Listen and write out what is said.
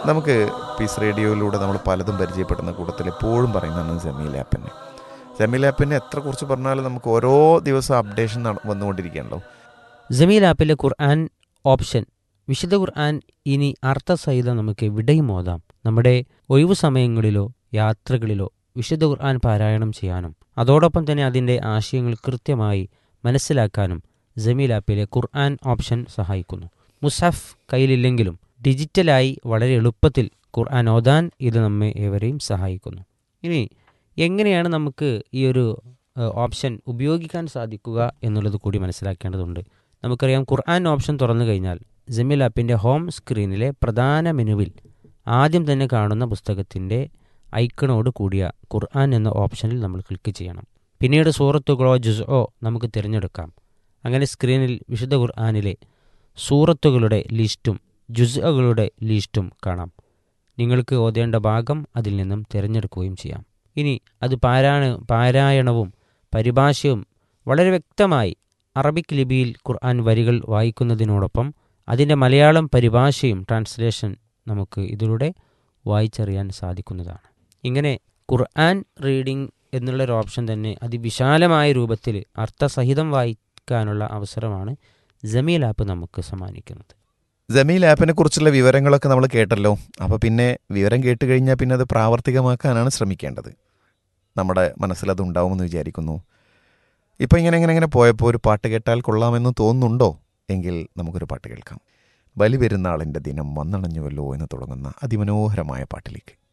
നമുക്ക് പീസ് റേഡിയോയിലൂടെ നമ്മൾ പലതും പരിചയപ്പെടുന്ന കൂട്ടത്തിൽ എപ്പോഴും പറയുന്നതാണ് ജമീൽ ആപ്പിനെ ജമീൽ ആപ്പിനെ എത്ര കുറിച്ച് പറഞ്ഞാലും നമുക്ക് ഓരോ ദിവസം അപ്ഡേഷൻ നട- വന്നുകൊണ്ടിരിക്കുകയാണല്ലോ ജമീൽ ആപ്പിലെ ഖുർആൻ ഓപ്ഷൻ വിശുദ്ധ ഖുർആൻ ഇനി അർത്ഥസഹിതം നമുക്ക് എവിടെയും ഓതാം നമ്മുടെ ഒഴിവു സമയങ്ങളിലോ യാത്രകളിലോ വിശുദ്ധ ഖുർആൻ പാരായണം ചെയ്യാനും അതോടൊപ്പം തന്നെ അതിൻ്റെ ആശയങ്ങൾ കൃത്യമായി മനസ്സിലാക്കാനും ജമീൽ ആപ്പിലെ ഖുർആൻ ഓപ്ഷൻ സഹായിക്കുന്നു മുസഫ് കയ്യിലില്ലെങ്കിലും ഡിജിറ്റലായി വളരെ എളുപ്പത്തിൽ ഖുർആൻ ഓതാൻ ഇത് നമ്മെ ഏവരെയും സഹായിക്കുന്നു ഇനി എങ്ങനെയാണ് നമുക്ക് ഈ ഒരു ഏഹ്, ഓപ്ഷൻ ഉപയോഗിക്കാൻ സാധിക്കുക എന്നുള്ളത് കൂടി മനസ്സിലാക്കേണ്ടതുണ്ട് നമുക്കറിയാം ഖുർആൻ ഓപ്ഷൻ തുറന്നു കഴിഞ്ഞാൽ ജമീൽ ആപ്പിൻ്റെ ഹോം സ്ക്രീനിലെ പ്രധാന മെനുവിൽ ആദ്യം തന്നെ കാണുന്ന പുസ്തകത്തിൻ്റെ ഐക്കണോട് കൂടിയ ഖുർആൻ എന്ന ഓപ്ഷനിൽ നമ്മൾ ക്ലിക്ക് ചെയ്യണം പിന്നീട് സൂറത്തുകളോ ജുസോ നമുക്ക് തിരഞ്ഞെടുക്കാം അങ്ങനെ സ്ക്രീനിൽ വിശുദ്ധ ഖുർആനിലെ സൂറത്തുകളുടെ ലിസ്റ്റും ജുസകളുടെ ലിസ്റ്റും കാണാം നിങ്ങൾക്ക് ഓതേണ്ട ഭാഗം അതിൽ നിന്നും തിരഞ്ഞെടുക്കുകയും ചെയ്യാം ഇനി അത് പാരായണ പാരായണവും പരിഭാഷയും വളരെ വ്യക്തമായി അറബിക് ലിപിയിൽ ഖുർആൻ വരികൾ വായിക്കുന്നതിനോടൊപ്പം അതിൻ്റെ മലയാളം പരിഭാഷയും ട്രാൻസ്ലേഷൻ നമുക്ക് ഇതിലൂടെ വായിച്ചറിയാൻ സാധിക്കുന്നതാണ് ഇങ്ങനെ ഖുർആൻ റീഡിംഗ് എന്നുള്ളൊരു ഓപ്ഷൻ തന്നെ അതിവിശാലമായ രൂപത്തിൽ അർത്ഥസഹിതം വായിക്കാനുള്ള അവസരമാണ് ജമീൽ ആപ്പ് നമുക്ക് സമ്മാനിക്കുന്നത് ജമീൽ ആപ്പിനെ കുറിച്ചുള്ള വിവരങ്ങളൊക്കെ നമ്മൾ കേട്ടല്ലോ അപ്പോൾ പിന്നെ വിവരം കേട്ട് കഴിഞ്ഞാൽ പിന്നെ അത് പ്രാവർത്തികമാക്കാനാണ് ശ്രമിക്കേണ്ടത് നമ്മുടെ മനസ്സിലത് ഉണ്ടാവുമെന്ന് വിചാരിക്കുന്നു ഇപ്പം ഇങ്ങനെ ഇങ്ങനെ ഇങ്ങനെ പോയപ്പോൾ ഒരു പാട്ട് കേട്ടാൽ കൊള്ളാമെന്ന് തോന്നുന്നുണ്ടോ എങ്കിൽ നമുക്കൊരു പാട്ട് കേൾക്കാം ബലിപെരുന്നാളിൻ്റെ ദിനം വന്നണഞ്ഞുവല്ലോ എന്ന് തുടങ്ങുന്ന അതിമനോഹരമായ പാട്ടിലേക്ക്